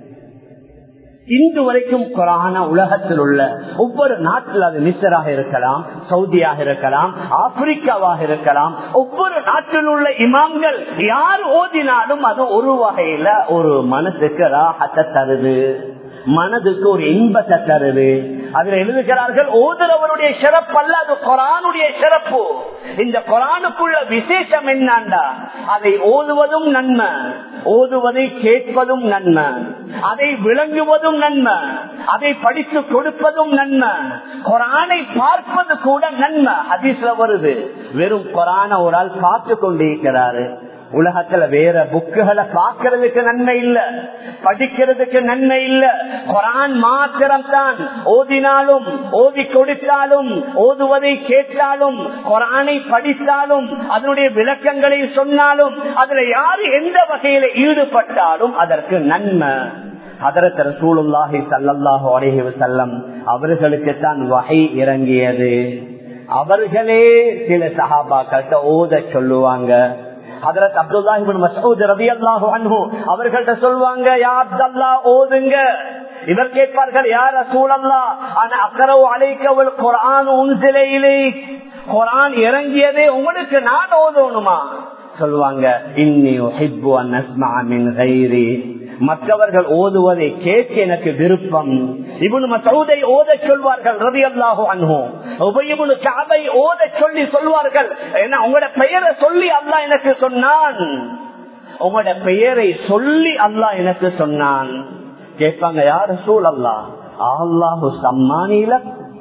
இன்று வரைக்கும் குரான உலகத்தில் உள்ள ஒவ்வொரு நாட்டில் அது மிஸ்ராக இருக்கலாம் சவுதியாக இருக்கலாம் ஆப்பிரிக்காவாக இருக்கலாம் ஒவ்வொரு நாட்டில் உள்ள இமாம்கள் யார் ஓதினாலும் அது ஒரு வகையில ஒரு மனசுக்கு ராகத்தை தருது மனதுக்கு ஒரு இன்பத்தை தருது அதுல எழுதுகிறார்கள் ஓதுறவருடைய சிறப்பு அல்ல அது குரானுடைய சிறப்பு இந்த குரானுக்குள்ள விசேஷம் என்னண்டா அதை ஓதுவதும் நன்மை ஓதுவதை கேட்பதும் நன்மை அதை விளங்குவதும் நன்மை அதை படித்து கொடுப்பதும் நன்மை குரானை பார்ப்பது கூட நன்மை ஹதீஸ்ல வருது வெறும் குரான ஒரு ஆள் பார்த்து கொண்டிருக்கிறாரு உலகத்துல வேற புக்குகளை பார்க்கறதுக்கு நன்மை இல்ல படிக்கிறதுக்கு நன்மை இல்ல குரான் மாத்திரம் தான் ஓதினாலும் ஓதி கொடுத்தாலும் ஓதுவதை கேட்டாலும் குரானை படித்தாலும் அதனுடைய விளக்கங்களை சொன்னாலும் அதுல யாரு எந்த வகையில ஈடுபட்டாலும் அதற்கு நன்மை அதரத்தர் சூளுல்லாஹி சல்லாஹு அலேஹி வசல்லம் அவர்களுக்கு தான் வகை இறங்கியது அவர்களே சில சகாபாக்கள்கிட்ட ஓத சொல்லுவாங்க அதற்கு அப்துல்லாஹிபின் மசூத் ரவி அல்லாஹு அன்ஹு அவர்கள்ட்ட சொல்லுவாங்க யா அப்தல்லா ஓதுங்க இவர் கேட்பார்கள் யார் சூழல்லா ஆனா அக்கரவு அழைக்கவள் குரான் உன்சிலையிலே குரான் இறங்கியதே உங்களுக்கு நான் ஓதணுமா சொல்லுவாங்க இன்னி ஹிப்பு அன் கைரி மற்றவர்கள் ஓதுவதை கேட்க எனக்கு விருப்பம் இவனு மசூதை ஓத சொல்வார்கள் ரவி அல்லாஹோ அன்ஹும் உபயமுனு காபை ஓத சொல்லி சொல்வார்கள் ஏன்னா உங்களோட பெயரை சொல்லி அல்லா எனக்கு சொன்னான் உங்களோட பெயரை சொல்லி அல்லாஹ் எனக்கு சொன்னான் கேட்பாங்க யார் சூழ் அல்லா அல்லாஹு சம்மானில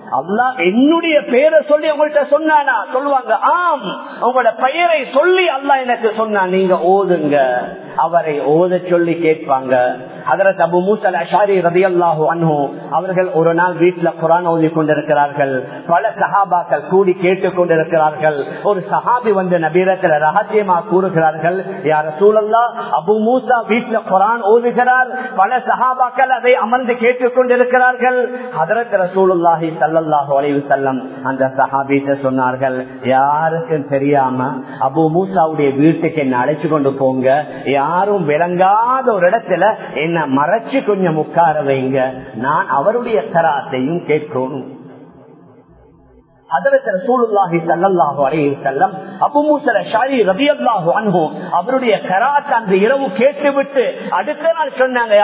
அல்லா என்னுடைய பெயரை சொல்லி உங்கள்கிட்ட சொன்னானா சொல்லுவாங்க ஆம் உங்களோட பெயரை சொல்லி அல்லா எனக்கு சொன்னா நீங்க ஓதுங்க அவரை ஓத சொல்லி கேட்பாங்க அதற்கு அபு மூசல் அஷாரி ரதி அல்லாஹூ அன்ஹு அவர்கள் ஒரு நாள் வீட்டுல குரான் ஓதி கொண்டிருக்கிறார்கள் பல சஹாபாக்கள் கூடி கேட்டுக் கொண்டிருக்கிறார்கள் ஒரு சஹாபி வந்து நபீரத்தில் ரகசியமா கூறுகிறார்கள் யார சூழல்லா அபு மூசா வீட்டுல குரான் ஓதுகிறார் பல சஹாபாக்கள் அதை அமர்ந்து கேட்டுக் கொண்டிருக்கிறார்கள் அதற்கு ரசூலுல்லாஹி சல்லாஹூ அலைவு செல்லம் அந்த சஹாபிட்ட சொன்னார்கள் யாருக்கும் தெரியாம அபு மூசாவுடைய வீட்டுக்கு என்ன அழைச்சு கொண்டு போங்க யாரும் விளங்காத ஒரு இடத்துல என்ன மறைச்சு கொஞ்சம் உட்கார வைங்க நான் அவருடைய கராத்தையும் கேட்கணும் அவருடைய கராத் அந்த இரவு கேட்டுவிட்டு அடுத்த நாள் சொன்னாங்க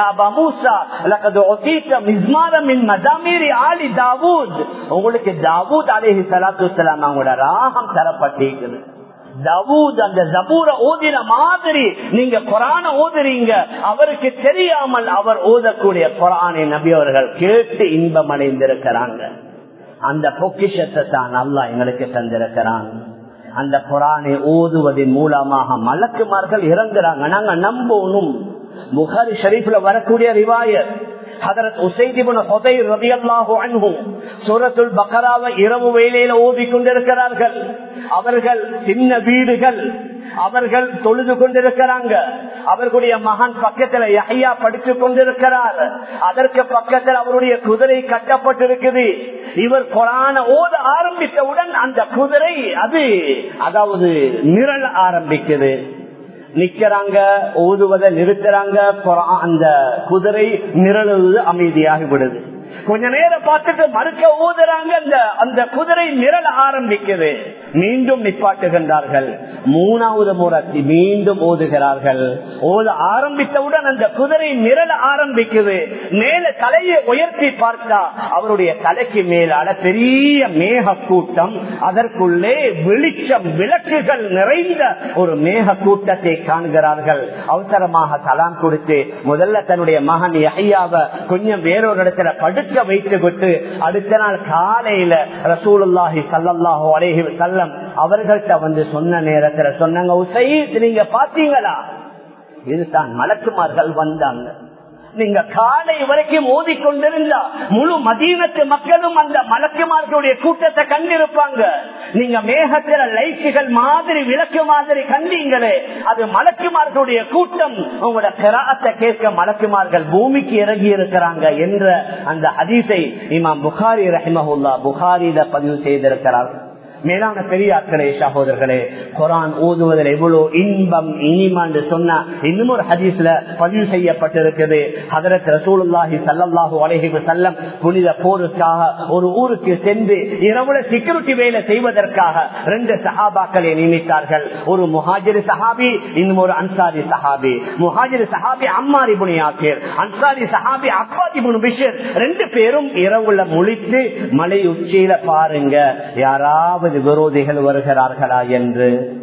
உங்களுக்கு தாவூத் அலேஹி சலாத்து அவங்களோட ராகம் தரப்பட்டிருக்குது தவூத் அந்த ஜபூர ஓதின மாதிரி நீங்க குரான ஓதுறீங்க அவருக்கு தெரியாமல் அவர் ஓதக்கூடிய குரானை நபி அவர்கள் கேட்டு இன்பம் அடைந்திருக்கிறாங்க அந்த பொக்கிஷத்தை தான் அல்லா எங்களுக்கு தந்திருக்கிறான் அந்த குரானை ஓதுவதன் மூலமாக மலக்குமார்கள் இறங்குறாங்க நாங்க நம்பணும் புகாரி ஷரீஃப்ல வரக்கூடிய ரிவாயத் இரவு வேலையில ஓதி கொண்டிருக்கிறார்கள் அவர்கள் சின்ன வீடுகள் அவர்கள் தொழுது கொண்டிருக்கிறாங்க அவர்களுடைய மகன் பக்கத்துல யஹ்யா படித்து கொண்டிருக்கிறார் அதற்கு பக்கத்தில் அவருடைய குதிரை கட்டப்பட்டிருக்குது இவர் கொரான ஓத ஆரம்பித்தவுடன் அந்த குதிரை அது அதாவது நிரல் ஆரம்பிக்குது நிக்கிறாங்க ஓதுவதை நிறுத்துறாங்க அந்த குதிரை நிரழுவது அமைதியாகி விடுது கொஞ்ச நேரம் பார்த்துட்டு மறுக்க ஊதுறாங்க அந்த அந்த குதிரை நிரல ஆரம்பிக்குது மீண்டும் நிப்பாட்டுகின்றார்கள் மூணாவது முறை மீண்டும் ஓதுகிறார்கள் ஓத ஆரம்பித்தவுடன் அந்த குதிரை நிரல ஆரம்பிக்குது மேல தலையை உயர்த்தி பார்த்தா அவருடைய தலைக்கு மேலான பெரிய மேக கூட்டம் அதற்குள்ளே வெளிச்சம் விளக்குகள் நிறைந்த ஒரு மேக கூட்டத்தை காண்கிறார்கள் அவசரமாக தலாம் கொடுத்து முதல்ல தன்னுடைய மகன் யஹ்யாவை கொஞ்சம் வேறொரு இடத்துல படுக்க வைத்து விட்டு அடுத்த நாள் காலையில ரசூலுல்லாஹி சல்லாஹூ அலேஹி செல்லம் அவர்கள்ட்ட வந்து சொன்ன நேரத்துல சொன்னாங்க உசைத் நீங்க பாத்தீங்களா இதுதான் மலக்குமார்கள் வந்தாங்க நீங்க காலை வரைக்கும் ஓதிக்கொண்டிருந்தா முழு மதீனத்து மக்களும் அந்த மலக்குமார்களுடைய கூட்டத்தை கண்டிருப்பாங்க நீங்க மேகத்தில லைட்டுகள் மாதிரி விளக்கு மாதிரி கண்டீங்களே அது மலக்குமார்களுடைய கூட்டம் உங்களோட கிராத்தை கேட்க மலக்குமார்கள் பூமிக்கு இறங்கி இருக்கிறாங்க என்ற அந்த அதிசை இமாம் புகாரி ரஹிமஹுல்லா புகாரியில பதிவு செய்திருக்கிறார்கள் மேலான பெரியார்களே சகோதரர்களே குரான் ஓதுவதில் எவ்வளவு இன்பம் இனிமான்னு சொன்னா இன்னும் ஒரு ஹதீஸ்ல பதிவு செய்யப்பட்டிருக்குது ஹதரத் ரசூலுல்லாஹி சல்லாஹூ அலஹி செல்லம் புனித போருக்காக ஒரு ஊருக்கு சென்று இரவுல செக்யூரிட்டி வேலை செய்வதற்காக ரெண்டு சஹாபாக்களை நியமித்தார்கள் ஒரு முஹாஜிரி சஹாபி இன்னும் ஒரு அன்சாரி சஹாபி முஹாஜிரி சஹாபி அம்மாரி புனியாக்கேர் அன்சாரி சஹாபி அப்பாதி புனு பிஷர் ரெண்டு பேரும் இரவுல முழித்து மலை உச்சியில பாருங்க யாராவது யாராவது விரோதிகள் வருகிறார்களா என்று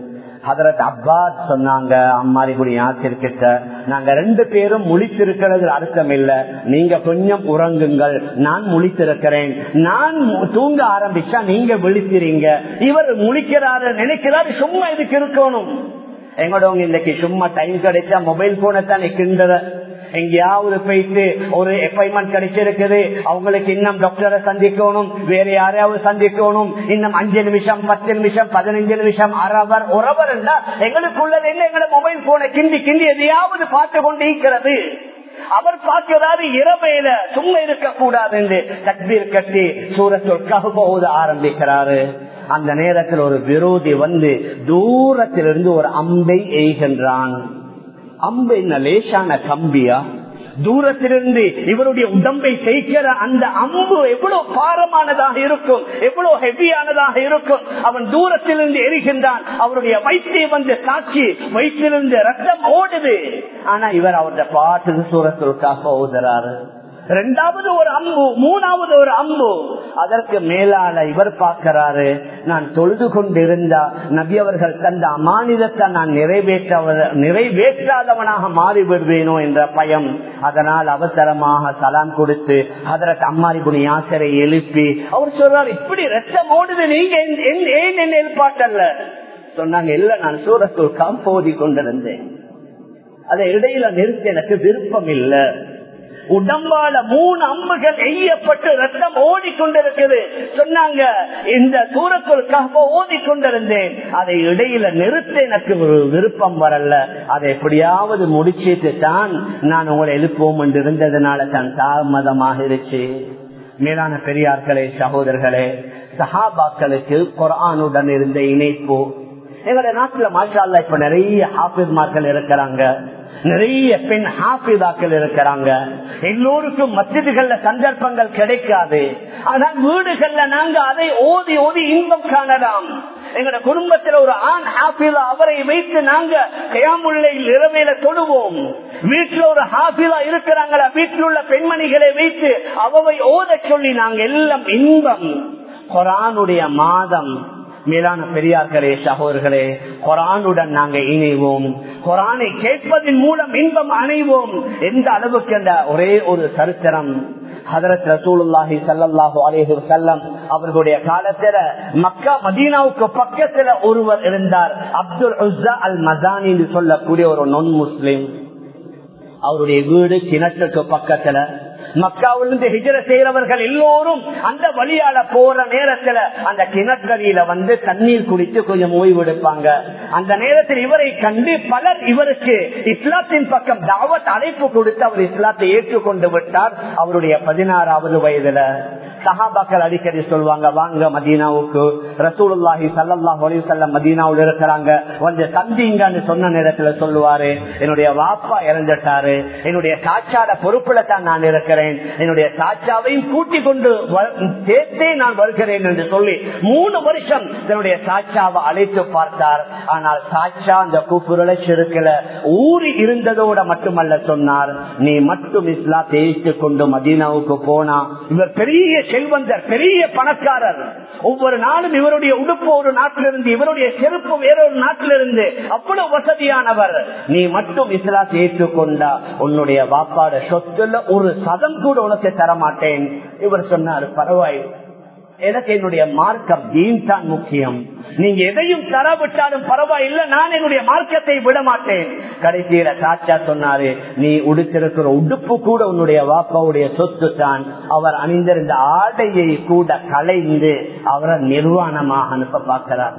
ஹதரத் அப்பாஸ் சொன்னாங்க அம்மாரிகுடி ஆசிர்கிட்ட நாங்க ரெண்டு பேரும் முழித்திருக்கிறது அர்த்தம் இல்ல நீங்க கொஞ்சம் உறங்குங்கள் நான் முழித்திருக்கிறேன் நான் தூங்க ஆரம்பிச்சா நீங்க விழிக்கிறீங்க இவர் முழிக்கிறாரு நினைக்கிறாரு சும்மா இதுக்கு இருக்கணும் எங்களோட இன்னைக்கு சும்மா டைம் கிடைச்சா மொபைல் போனை தான் கிண்டத எங்கேயாவது போயிட்டு ஒரு அப்பாயின்மெண்ட் கிடைச்சிருக்குது அவங்களுக்கு இன்னும் டாக்டரை சந்திக்கணும் வேற யாரையாவது சந்திக்கணும் இன்னும் அஞ்சு நிமிஷம் பத்து நிமிஷம் பதினஞ்சு நிமிஷம் அரவர் உறவர் எங்களுக்குள்ளது என்ன எங்களை மொபைல் போனை கிண்டி கிண்டி எதையாவது பார்த்து கொண்டு இருக்கிறது அவர் பார்க்கிறாரு இரவையில சும்மா இருக்க கூடாது என்று தக்பீர் கட்டி சூரத்திற்காக போத ஆரம்பிக்கிறாரு அந்த நேரத்தில் ஒரு விரோதி வந்து தூரத்திலிருந்து ஒரு அம்பை எய்கின்றான் அம்பு என்ன லேசான கம்பியா தூரத்திலிருந்து இவருடைய உடம்பை செய்கிற அந்த அம்பு எவ்வளவு பாரமானதாக இருக்கும் எவ்வளவு ஹெவியானதாக இருக்கும் அவன் தூரத்திலிருந்து எரிகின்றான் அவருடைய வயிற்றை வந்து தாக்கி வயிற்றிலிருந்து ரத்தம் ஓடுது ஆனா இவர் அவருடைய பாட்டு சூரத்திற்காக ஓதுறாரு இரண்டாவது ஒரு அம்பு மூணாவது ஒரு அம்பு அதற்கு மேலால இவர் பார்க்கிறாரு நான் தொழுது கொண்டிருந்தா நபி அவர்கள் தந்த அமானிதத்தை நான் நிறைவேற்ற நிறைவேற்றாதவனாக மாறிவிடுவேனோ என்ற பயம் அதனால் அவசரமாக சலாம் கொடுத்து அதற்கு அம்மாரி குணி யாசரை எழுப்பி அவர் சொல்றார் இப்படி ரத்தம் ஓடுது நீங்க ஏன் என்ன ஏற்பாட்டல்ல சொன்னாங்க இல்ல நான் சூரத்துள் காம்போதி கொண்டிருந்தேன் அதை இடையில நிறுத்த எனக்கு விருப்பம் இல்லை உடம்பால மூணு அம்புகள் எய்யப்பட்டு ரத்தம் ஓடிக்கொண்டிருக்குது சொன்னாங்க இந்த தூரத்திற்காக ஓடிக்கொண்டிருந்தேன் அதை இடையில நிறுத்த எனக்கு ஒரு விருப்பம் வரல அதை எப்படியாவது முடிச்சிட்டு தான் நான் உங்களை எழுப்போம் என்று இருந்ததுனால தான் தாமதமாக இருச்சு மேலான பெரியார்களே சகோதரர்களே சஹாபாக்களுக்கு குரானுடன் இருந்த இணைப்பு எங்களுடைய நாட்டுல மாஷால்லா இப்ப நிறைய ஹாபிஸ்மார்கள் இருக்கிறாங்க நிறைய பெண் ஹாபிதாக்கள் இருக்கிறாங்க எல்லோருக்கும் மசிதிகள்ல சந்தர்ப்பங்கள் கிடைக்காது ஆனால் வீடுகள்ல நாங்க அதை ஓதி ஓதி இன்பம் காணலாம் எங்கட குடும்பத்துல ஒரு ஆண் ஹாஃபிலா அவரை வைத்து நாங்க கயாமுல்லையில் இரவையில தொடுவோம் வீட்டுல ஒரு ஹாஃபிலா இருக்கிறாங்களா வீட்டில் உள்ள பெண்மணிகளை வைத்து அவவை ஓத சொல்லி நாங்க எல்லாம் இன்பம் குரானுடைய மாதம் மேலான பெரியார்களே சகோதர்களே குரானுடன் நாங்க இணைவோம் குரானை கேட்பதன் மூலம் இன்பம் அணைவோம் எந்த அளவுக்கு அந்த ஒரே ஒரு சரித்திரம் ஹதரத் ரசூலுல்லாஹி சல்லாஹூ அலேஹு செல்லம் அவர்களுடைய காலத்துல மக்கா மதீனாவுக்கு பக்கத்துல ஒருவர் இருந்தார் அப்துல் உஸ்ஸா அல் மசானி என்று சொல்லக்கூடிய ஒரு நொன் முஸ்லிம் அவருடைய வீடு கிணற்றுக்கு பக்கத்துல மக்காவிலிருந்து ஹிஜர செய்யறவர்கள் எல்லோரும் அந்த வழியால போற நேரத்துல அந்த கிணற்றடியில வந்து தண்ணீர் குடித்து கொஞ்சம் ஓய்வெடுப்பாங்க அந்த நேரத்தில் இவரை கண்டு பலர் இவருக்கு இஸ்லாத்தின் பக்கம் தாவத் அழைப்பு கொடுத்து அவர் இஸ்லாத்தை ஏற்றுக்கொண்டு விட்டார் அவருடைய பதினாறாவது வயதுல சஹாபாக்கள் அடிக்கடி சொல்லுவாங்க வாங்க மதீனாவுக்கு ரசூலுல்லாஹி சல்லாஹ் அலிசல்லம் மதீனாவில் இருக்கிறாங்க கொஞ்சம் தந்திங்கன்னு சொன்ன நேரத்துல சொல்லுவாரு என்னுடைய வாப்பா இறந்துட்டாரு என்னுடைய சாச்சாட பொறுப்புல தான் நான் இருக்கிறேன் என்னுடைய சாச்சாவையும் கூட்டிக் கொண்டு சேர்த்தே நான் வருகிறேன் என்று சொல்லி மூணு வருஷம் தன்னுடைய சாச்சாவை அழைத்து பார்த்தார் ஆனால் சாச்சா அந்த கூப்புரலை செருக்கல ஊறி இருந்ததோட மட்டுமல்ல சொன்னார் நீ மட்டும் இஸ்லாத்தை ஏற்றுக் கொண்டு மதீனாவுக்கு போனா இவர் பெரிய செல்வந்தர் பெரிய பணக்காரர் ஒவ்வொரு நாளும் இவருடைய உடுப்பு ஒரு நாட்டிலிருந்து இவருடைய செருப்பு வேறொரு நாட்டிலிருந்து அவ்வளவு வசதியானவர் நீ மட்டும் இஸ்லாத்தை ஏற்றுக்கொண்டா உன்னுடைய வாப்பாட சொத்துல ஒரு சதம் கூட உனக்கு தரமாட்டேன் இவர் சொன்னார் பரவாயில்லை எனக்கு என்னுடைய மார்க்கம் தீன் தான் முக்கியம் நீங்க எதையும் தரவிட்டாலும் பரவாயில்லை நான் என்னுடைய மார்க்கத்தை விட மாட்டேன் கடைசியில சாச்சா சொன்னாரு நீ உடுத்திருக்கிற உடுப்பு கூட உன்னுடைய வாப்பாவுடைய சொத்து தான் அவர் அணிந்திருந்த ஆடையை கூட கலைந்து அவரை நிர்வாணமாக அனுப்ப பார்க்கிறார்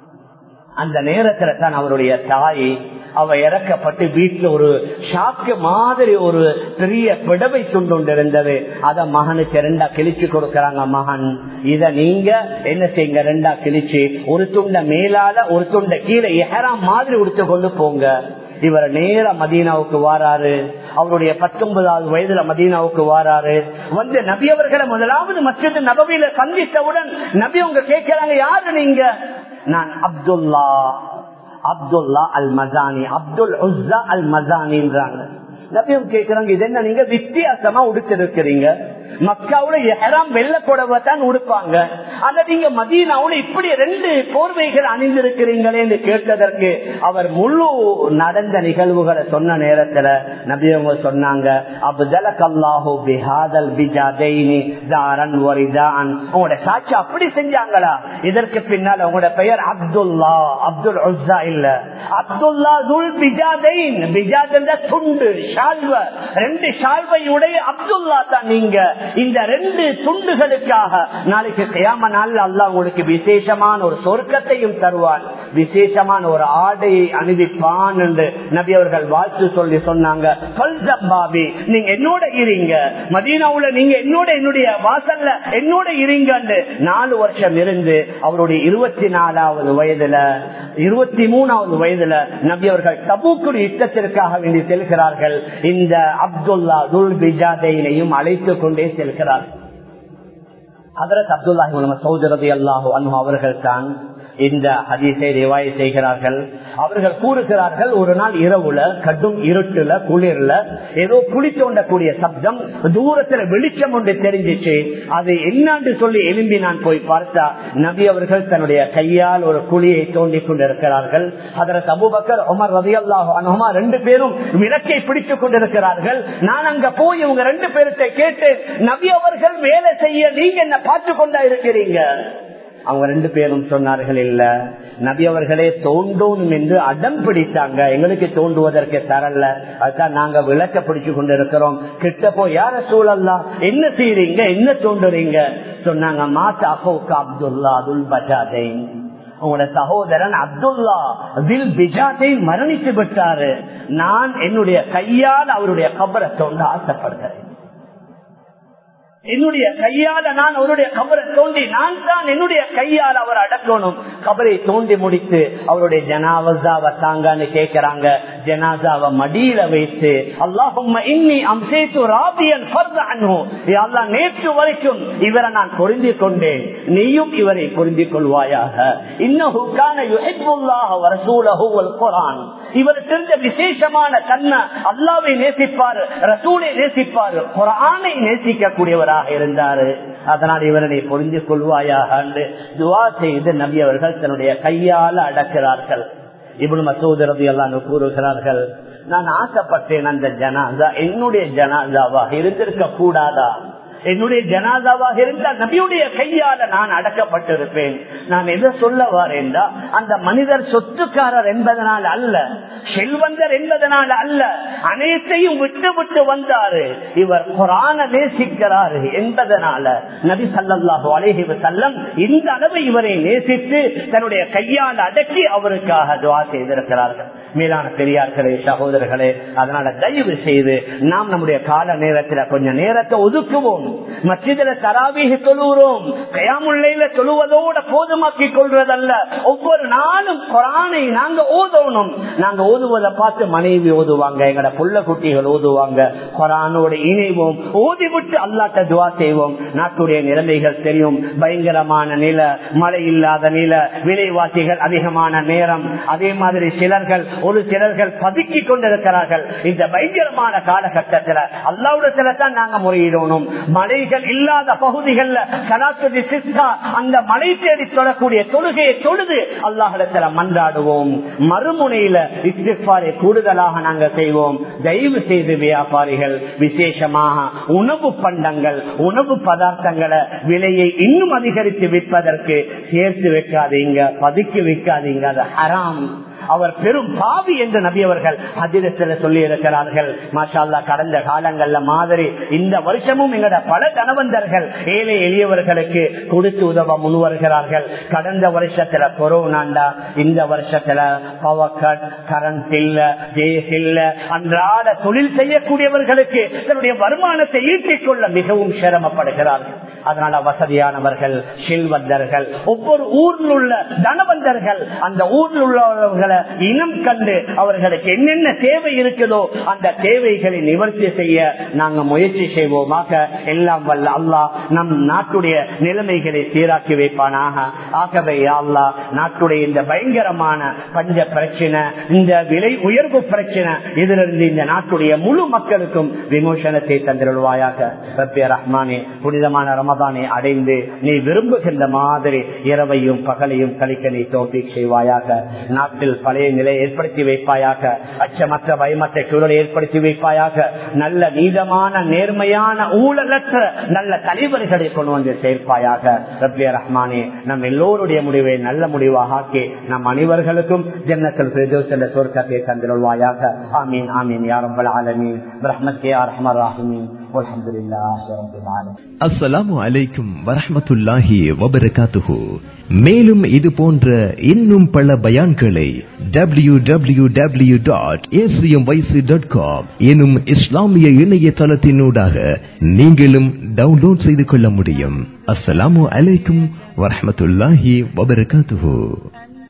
அந்த நேரத்துல தான் அவருடைய தாய் அவ இறக்கப்பட்டு வீட்டுல ஒரு ஷாக்கு மாதிரி ஒரு பெரிய பிடவை துண்டு இருந்தது அத மகனுக்கு ரெண்டா கிழிச்சு கொடுக்கறாங்க மகன் இத நீங்க என்ன செய்யுங்க ரெண்டா கிழிச்சு ஒரு துண்ட மேலால ஒரு துண்ட கீழே எஹராம் மாதிரி உடுத்து கொண்டு போங்க இவர் நேர மதீனாவுக்கு வாராரு அவருடைய பத்தொன்பதாவது வயதுல மதீனாவுக்கு வாராரு வந்து நபி அவர்களை முதலாவது மஸ்ஜித் நபவியில சந்தித்தவுடன் நபி அவங்க கேட்கிறாங்க யாரு நீங்க நான் அப்துல்லா அப்துல்லா அல் மசானி அப்துல் உஸ்ஸா அல் மசானின்றாங்க நபியும் கேட்கிறாங்க இது என்ன நீங்க வித்தியாசமா உடுத்திருக்கிறீங்க மக்காவுல எஹராம் வெள்ள புடவை தான் உடுப்பாங்க ஆனா நீங்க மதீனாவுல இப்படி ரெண்டு போர்வைகள் அணிந்திருக்கிறீங்களே என்று கேட்டதற்கு அவர் முழு நடந்த நிகழ்வுகளை சொன்ன நேரத்துல நபி அவங்க சொன்னாங்க அப்தல கல்லாஹு பிஹாதல் பிஜாதைனி தாரன் வரிதான் உங்களோட சாட்சி அப்படி செஞ்சாங்களா இதற்கு பின்னால் உங்களோட பெயர் அப்துல்லா அப்துல் உஸ்ஸா இல்ல அப்துல்லா துல் பிஜாதைன் பிஜாத் என்ற துண்டு ஷால்வ ரெண்டு ஷால்வையுடைய அப்துல்லா தான் நீங்க இந்த ரெண்டு துண்டுகளுக்காக நாளைக்கு கயாம நாள் அல்லா உங்களுக்கு விசேஷமான ஒரு சொர்க்கத்தையும் தருவான் விசேஷமான ஒரு ஆடையை அணிவிப்பான் என்று நபி அவர்கள் வாழ்த்து சொல்லி சொன்னாங்க பாபி நீங்க என்னோட இருங்க மதீனாவுல நீங்க என்னோட என்னுடைய வாசல்ல என்னோட இருங்க நாலு வருஷம் இருந்து அவருடைய இருபத்தி நாலாவது வயதுல இருபத்தி மூணாவது வயதுல நபி அவர்கள் தபூக்குடி யுத்தத்திற்காக வேண்டி செல்கிறார்கள் இந்த அப்துல்லா துல் பிஜாதையினையும் அழைத்துக் கொண்டே செல்கிறார் அதற்கு அப்துல்லாஹி சௌதரதி அல்லாஹு அனு அவர்கள் தான் இந்த ஹதீஸை ரிவாய் செய்கிறார்கள் அவர்கள் கூறுகிறார்கள் ஒரு நாள் இரவுல கடும் இருட்டுல குளிர்ல ஏதோ குழி தோண்டக்கூடிய சப்தம் தூரத்துல வெளிச்சம் ஒன்று தெரிஞ்சிச்சு அது என்னன்னு சொல்லி எழும்பி நான் போய் பார்த்தா நபி அவர்கள் தன்னுடைய கையால் ஒரு குழியை தோண்டி கொண்டிருக்கிறார்கள் அதற்கு அபுபக்கர் உமர் ரவி அல்லாஹ் ரெண்டு பேரும் விளக்கை பிடித்துக் கொண்டிருக்கிறார்கள் நான் அங்க போய் இவங்க ரெண்டு பேர்கிட்ட கேட்டு நபி அவர்கள் வேலை செய்ய நீங்க என்ன பார்த்து கொண்டா இருக்கிறீங்க அவங்க ரெண்டு பேரும் சொன்னார்கள் இல்ல நபி அவர்களே தோண்டணும் என்று அடம் பிடித்தாங்க எங்களுக்கு தோண்டுவதற்கு தரல அதுதான் நாங்க விளக்க பிடிச்சு கொண்டிருக்கிறோம் கிட்ட போய் யார சூழல்லாம் என்ன செய்யறீங்க என்ன தோண்டுறீங்க சொன்னாங்க மாத்தா அஹோக்கா அப்துல்லா அதுல் பஜாதை உங்களோட சகோதரன் அப்துல்லா தில் பிஜாத்தை மரணித்து விட்டாரு நான் என்னுடைய கையால் அவருடைய கபரை தோண்ட ஆசைப்படுகிறேன் என்னுடைய கையால நான் அவருடைய கபரை தோண்டி நான் தான் என்னுடைய கையால் அவர் அடக்கணும் கபரை தோண்டி முடித்து அவருடைய ஜனாவசாவை தாங்கன்னு கேட்கிறாங்க ஜனாசாவை மடியில வைத்து அல்லாஹும் இன்னி அம்சேத்து ராபியன் நேற்று வரைக்கும் இவரை நான் பொருந்தி கொண்டேன் நீயும் இவரை பொருந்திக் கொள்வாயாக இன்னும் இவர் தெரிஞ்ச விசேஷமான தன்மை அல்லாவை நேசிப்பார் ரசூலை நேசிப்பார் குரானை நேசிக்கக்கூடியவராக இருந்தாரு அதனால் இவரனை புரிந்து கொள்வாயாக என்று துவா செய்து நபி அவர்கள் தன்னுடைய கையால் அடக்கிறார்கள் இவனு மசூத் ரவி எல்லாம் கூறுகிறார்கள் நான் ஆசைப்பட்டேன் அந்த ஜனாதா என்னுடைய ஜனாதாவாக இருந்திருக்க கூடாதா என்னுடைய ஜனாதாவாக இருந்தால் நபியுடைய கையால நான் அடக்கப்பட்டிருப்பேன் நான் எதை சொல்ல வரேன்டா அந்த மனிதர் சொத்துக்காரர் என்பதனால் அல்ல செல்வந்தர் என்பதனால் அல்ல அனைத்தையும் விட்டு விட்டு வந்தாரு இவர் குரான நேசிக்கிறாரு என்பதனால நபி சல்லாஹு அலேஹி செல்லம் இந்த அளவு இவரை நேசித்து தன்னுடைய கையால் அடக்கி அவருக்காக துவா செய்திருக்கிறார்கள் மேலான பெரியார்களே சகோதரர்களே அதனால தயவு செய்து நாம் நம்முடைய கால நேரத்தில் கொஞ்சம் நேரத்தை ஒதுக்குவோம் மசிதில தராவீக தொழுகிறோம் கயாமுல்லையில தொழுவதோட போதுமாக்கி கொள்வதல்ல ஒவ்வொரு நாளும் குரானை நாங்க ஓதணும் நாங்க ஓதுவதை பார்த்து மனைவி ஓதுவாங்க எங்கட புள்ள குட்டிகள் ஓதுவாங்க குரானோட இணைவோம் ஓதி விட்டு அல்லாட்ட துவா செய்வோம் நாட்டுடைய நிலைமைகள் தெரியும் பயங்கரமான நில மழை இல்லாத நில விலைவாசிகள் அதிகமான நேரம் அதே மாதிரி சிலர்கள் ஒரு சிலர்கள் பதுக்கி கொண்டிருக்கிறார்கள் இந்த பயங்கரமான காலகட்டத்தில் அல்லாவிடத்துல தான் நாங்க முறையிடணும் மலைகள் இல்லாத பகுதிகள்ல கலாத்துடி சிஸ்தா அந்த மலை தேடி தொடக்கூடிய தொழுகையை தொழுது அல்லாஹிடத்துல மன்றாடுவோம் மறுமுனையில இஸ்திஃபாரை கூடுதலாக நாங்க செய்வோம் தயவு செய்து வியாபாரிகள் விசேஷமாக உணவு பண்டங்கள் உணவு பதார்த்தங்களை விலையை இன்னும் அதிகரித்து விற்பதற்கு சேர்த்து வைக்காதீங்க பதுக்கி வைக்காதீங்க அது ஹராம் அவர் பெரும் பாவி என்று நபி அவர்கள் அதிரத்தில் சொல்லி இருக்கிறார்கள் மாஷால்லா கடந்த காலங்கள்ல மாதிரி இந்த வருஷமும் எங்கட பல தனவந்தர்கள் ஏழை எளியவர்களுக்கு கொடுத்து உதவ முன் வருகிறார்கள் கடந்த வருஷத்துல கொரோனாண்டா இந்த வருஷத்துல பவர் கட் கரண்ட் இல்ல கேஸ் இல்ல அன்றாட தொழில் செய்யக்கூடியவர்களுக்கு தன்னுடைய வருமானத்தை ஈட்டிக் கொள்ள மிகவும் சிரமப்படுகிறார்கள் அதனால வசதியானவர்கள் செல்வந்தர்கள் ஒவ்வொரு ஊரில் உள்ள தனவந்தர்கள் அந்த ஊரில் உள்ளவர்களை இனம் கண்டு அவர்களுக்கு என்னென்ன தேவை இருக்குதோ அந்த தேவைகளை நிவர்த்தி செய்ய நாங்க முயற்சி செய்வோமாக எல்லாம் வல்ல அல்லாஹ் நம் நாட்டுடைய நிலைமைகளை சீராக்கி வைப்பானாக ஆகவே அல்லா நாட்டுடைய இந்த பயங்கரமான பஞ்ச பிரச்சனை இந்த விலை உயர்வு பிரச்சனை இதிலிருந்து இந்த நாட்டுடைய முழு மக்களுக்கும் விமோசனத்தை தந்திருவாயாக ரப்பிய ரஹ்மானே புனிதமான ரமதானை அடைந்து நீ விரும்புகின்ற மாதிரி இரவையும் பகலையும் கழிக்க நீ தோப்பி செய்வாயாக நாட்டில் பழைய நிலை ஏற்படுத்தி வைப்பாயாக அச்சமற்ற பயமற்ற சூழலை ஏற்படுத்தி வைப்பாயாக நல்ல நீதமான நேர்மையான ஊழலற்ற நல்ல தலைவர்களை கொண்டு வந்து சேர்ப்பாயாக ரப்ய ரஹ்மானே நம் எல்லோருடைய முடிவை நல்ல முடிவாக ஆக்கி நம் அனைவர்களுக்கும் ஜன்னத்தில் பிரதோஷ் என்ற சொர்க்கத்தை தந்திருவாயாக ஆமீன் ஆமீன் யாரம்பல் ஆலமீன் ரஹ்மத் கே அரஹமர் ராஹமீன் والحمد لله رب العالمين அஸ்ஸலாமு அலைக்கும் வரஹ்மத்துல்லாஹி வபரகாத்துஹு மேலும் இது போன்ற இன்னும் பல பயான்களை W W W dot dot com எனும் இஸ்லாமிய இணையதளத்தினூடாக நீங்களும் டவுன்லோட் செய்து கொள்ள முடியும் அஸ்ஸலாமு அலைக்கும் வரஹ்மத்துல்லாஹி வபரகாத்துஹு